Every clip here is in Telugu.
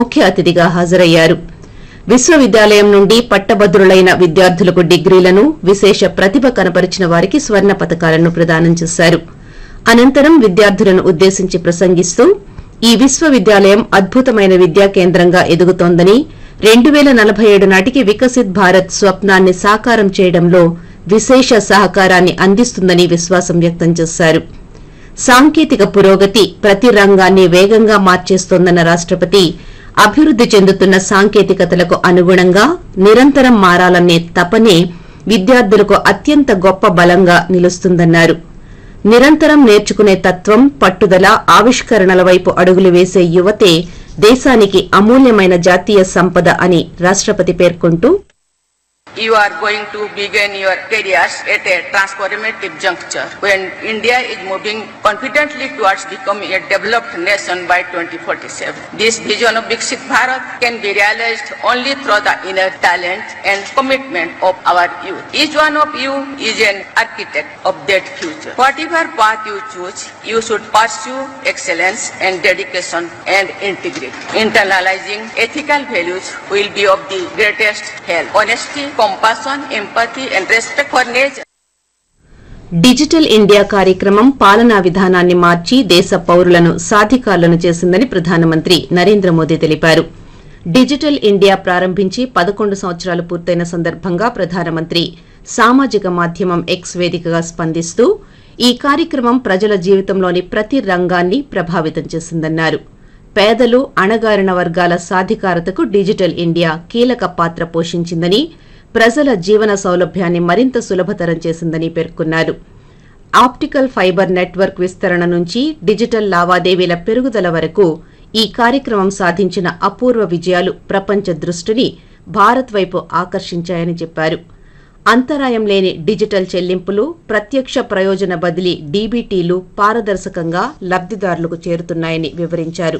ముఖ్య అతిథిగా హాజరయ్యారు విశ్వవిద్యాలయం నుండి పట్టభద్రులైన విద్యార్థులకు డిగ్రీలను విశేష ప్రతిభ కనపరిచిన వారికి స్వర్ణ పతకాలను ప్రదానం చేశారు అనంతరం విద్యార్థులను ఉద్దేశించి ప్రసంగిస్తూ ఈ విశ్వవిద్యాలయం అద్భుతమైన విద్యా కేంద్రంగా ఎదుగుతోందని రెండు పేల నలభై ఏడు నాటికి వికసిత్ భారత్ స్వప్నాన్ని సాకారం చేయడంలో విశేష సహకారాన్ని అందిస్తుందని విశ్వాసం వ్యక్తం చేశారు సాంకేతిక పురోగతి ప్రతి రంగాన్ని వేగంగా మార్చేస్తోందన్న రాష్టపతి అభివృద్ది చెందుతున్న సాంకేతికతలకు అనుగుణంగా నిరంతరం మారాలనే తపనే విద్యార్థులకు అత్యంత గొప్ప బలంగా నిలుస్తుందన్నారు నిరంతరం నేర్చుకునే తత్వం పట్టుదల ఆవిష్కరణల వైపు అడుగులు వేసే యువతే దేశానికి అమూల్యమైన జాతీయ సంపద అని రాష్టపతి పేర్కొంటూ You are going to begin your careers at a transformative juncture when India is moving confidently towards becoming a developed nation by 2047. This vision of Viksit Bharat can be realized only through the inner talent and commitment of our youth. Each one of you is an architect of that future. Whatever path you choose, you should pursue excellence and dedication and integrity. Internalizing ethical values will be of the greatest help. Honesty, compassion, empathy, and respect for nature. Digital India కార్యక్రమం పాలనా విధానాన్ని మార్చి దేశ పౌరులను సాధికారులను చేసిందని ప్రధానమంత్రి నరేంద్ర మోదీ తెలిపారు డిజిటల్ ఇండియా ప్రారంభించి పదకొండు సంవత్సరాలు పూర్తయిన సందర్భంగా ప్రధానమంత్రి సామాజిక మాధ్యమం ఎక్స్ వేదికగా స్పందిస్తూ ఈ కార్యక్రమం ప్రజల జీవితంలోని ప్రతి రంగాన్ని ప్రభావితం చేసిందన్నారు పేదలు అణగారిన వర్గాల సాధికారతకు డిజిటల్ ఇండియా కీలక పాత్ర పోషించిందని ప్రజల జీవన సౌలభ్యాన్ని మరింత సులభతరం చేసిందని పేర్కొన్నారు ఆప్టికల్ ఫైబర్ నెట్వర్క్ విస్తరణ నుంచి డిజిటల్ లావాదేవీల పెరుగుదల వరకు ఈ కార్యక్రమం సాధించిన అపూర్వ విజయాలు ప్రపంచ దృష్టిని భారత్ వైపు ఆకర్షించాయని చెప్పారు అంతరాయం లేని డిజిటల్ చెల్లింపులు ప్రత్యక్ష ప్రయోజన బదిలీ డీబీటీలు పారదర్శకంగా లబ్దిదారులకు చేరుతున్నాయని వివరించారు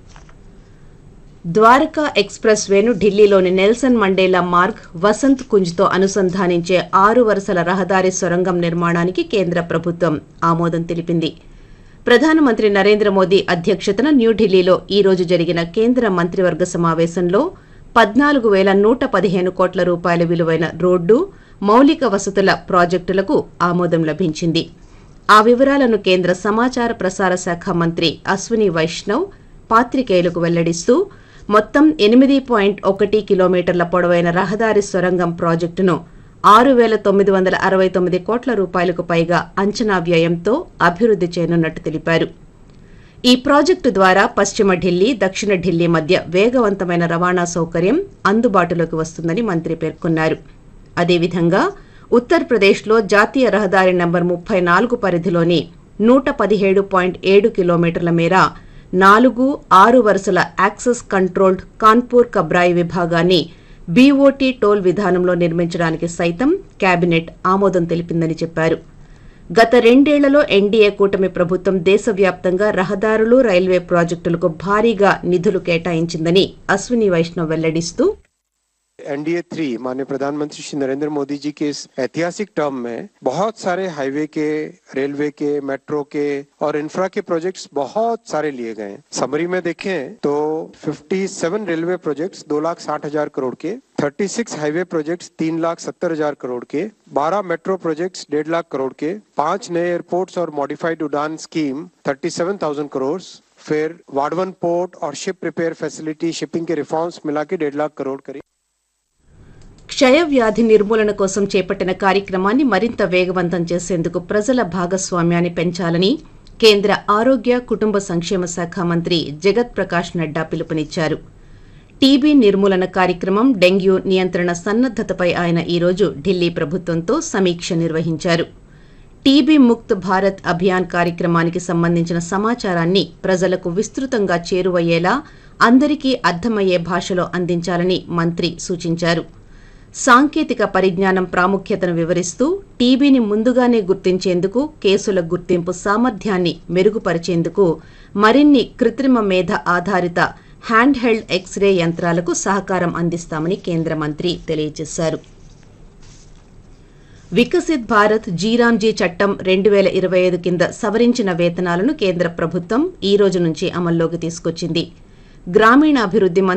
ద్వారకా ఎక్స్ప్రెస్ వేను ఢిల్లీలోని నెల్సన్ మండేలా మార్గ్ వసంత్ కుంజ్తో అనుసంధానించే ఆరు వరుసల రహదారి సొరంగం నిర్మాణానికి కేంద్ర ప్రభుత్వం ఆమోదం తెలిపింది ప్రధానమంత్రి నరేంద్ర మోదీ అధ్యక్షతన న్యూఢిల్లీలో ఈ రోజు జరిగిన కేంద్ర మంత్రివర్గ సమావేశంలో పద్నాలుగు వేల నూట పదిహేను కోట్ల రూపాయల విలువైన రోడ్డు మౌలిక వసతుల ప్రాజెక్టులకు ఆమోదం లభించింది ఆ వివరాలను కేంద్ర సమాచార ప్రసార శాఖ మంత్రి అశ్విని వైష్ణవ్ పాత్రికేయులకు వెల్లడిస్తూ మొత్తం ఎనిమిది పాయింట్ ఒకటి కిలోమీటర్ల పొడవైన రహదారి సొరంగం ప్రాజెక్టును ఆరు వేల తొమ్మిది వందల అరవై తొమ్మిది కోట్ల రూపాయలకు పైగా అంచనా వ్యయంతో అభివృద్ది చేయనున్నట్టు తెలిపారు ఈ ప్రాజెక్టు ద్వారా పశ్చిమ ఢిల్లీ దక్షిణ ఢిల్లీ మధ్య వేగవంతమైన రవాణా సౌకర్యం అందుబాటులోకి వస్తుందని మంత్రి పేర్కొన్నారు అదేవిధంగా ఉత్తరప్రదేశ్లో జాతీయ రహదారి నంబర్ ముప్పై నాలుగు పరిధిలోని నూట పదిహేడు పాయింట్ ఏడు కిలోమీటర్ల మేర నాలుగు ఆరు వరుసల యాక్సెస్ కంట్రోల్డ్ కాన్పూర్ కబ్రాయి విభాగాన్ని బీఓటీ టోల్ విధానంలో నిర్మించడానికి సైతం కేబినెట్ ఆమోదం తెలిపిందని చెప్పారు గత రెండేళ్లలో ఎన్డీఏ కూటమి ప్రభుత్వం దేశవ్యాప్తంగా రహదారులు రైల్వే ప్రాజెక్టులకు భారీగా నిధులు కేటాయించిందని అశ్విని వైష్ణవ్ వెల్లడిస్తూ एनडीए थ्री माननीय प्रधानमंत्री श्री नरेंद्र मोदी जी के इस ऐतिहासिक टर्म में बहुत सारे हाईवे के रेलवे के मेट्रो के और इंफ्रा के प्रोजेक्ट्स बहुत सारे लिए गए हैं समरी में देखें तो 57 रेलवे प्रोजेक्ट्स दो लाख साठ हजार करोड़ के 36 हाईवे प्रोजेक्ट्स तीन लाख सत्तर हजार करोड़ के 12 मेट्रो प्रोजेक्ट्स डेढ़ लाख करोड़ के पांच नए एयरपोर्ट्स और मॉडिफाइड उड़ान स्कीम 37,000 करोड़ फिर वाडवन पोर्ट और शिप रिपेयर फैसिलिटी शिपिंग के रिफॉर्म्स मिला के डेढ़ लाख करोड़ करीब క్షయవ్యాధి నిర్మూలన కోసం చేపట్టిన కార్యక్రమాన్ని మరింత వేగవంతం చేసేందుకు ప్రజల భాగస్వామ్యాన్ని పెంచాలని కేంద్ర ఆరోగ్య కుటుంబ సంక్షేమ శాఖ మంత్రి జగత్ ప్రకాష్ నడ్డా పిలుపునిచ్చారు టీబీ నిర్మూలన కార్యక్రమం డెంగ్యూ నియంత్రణ సన్నద్దతపై ఆయన ఈరోజు ఢిల్లీ ప్రభుత్వంతో సమీక్ష నిర్వహించారు టీబీ ముక్త్ భారత్ అభియాన్ కార్యక్రమానికి సంబంధించిన సమాచారాన్ని ప్రజలకు విస్తృతంగా చేరువయ్యేలా అందరికీ అర్థమయ్యే భాషలో అందించాలని మంత్రి సూచించారు సాంకేతిక పరిజ్ఞానం ప్రాముఖ్యతను వివరిస్తూ టీబీని ముందుగానే గుర్తించేందుకు కేసుల గుర్తింపు సామర్థ్యాన్ని మెరుగుపరిచేందుకు మరిన్ని కృత్రిమ మేధ ఆధారిత హ్యాండ్ హెల్డ్ ఎక్స్రే యంత్రాలకు సహకారం అందిస్తామని కేంద్ర మంత్రి తెలియజేశారు వికసిత్ భారత్ జీరాంజీ చట్టం రెండు వేల ఇరవై ఐదు కింద సవరించిన వేతనాలను కేంద్ర ప్రభుత్వం ఈ రోజు నుంచి అమల్లోకి తీసుకొచ్చింది గ్రామీణాభివృద్ధి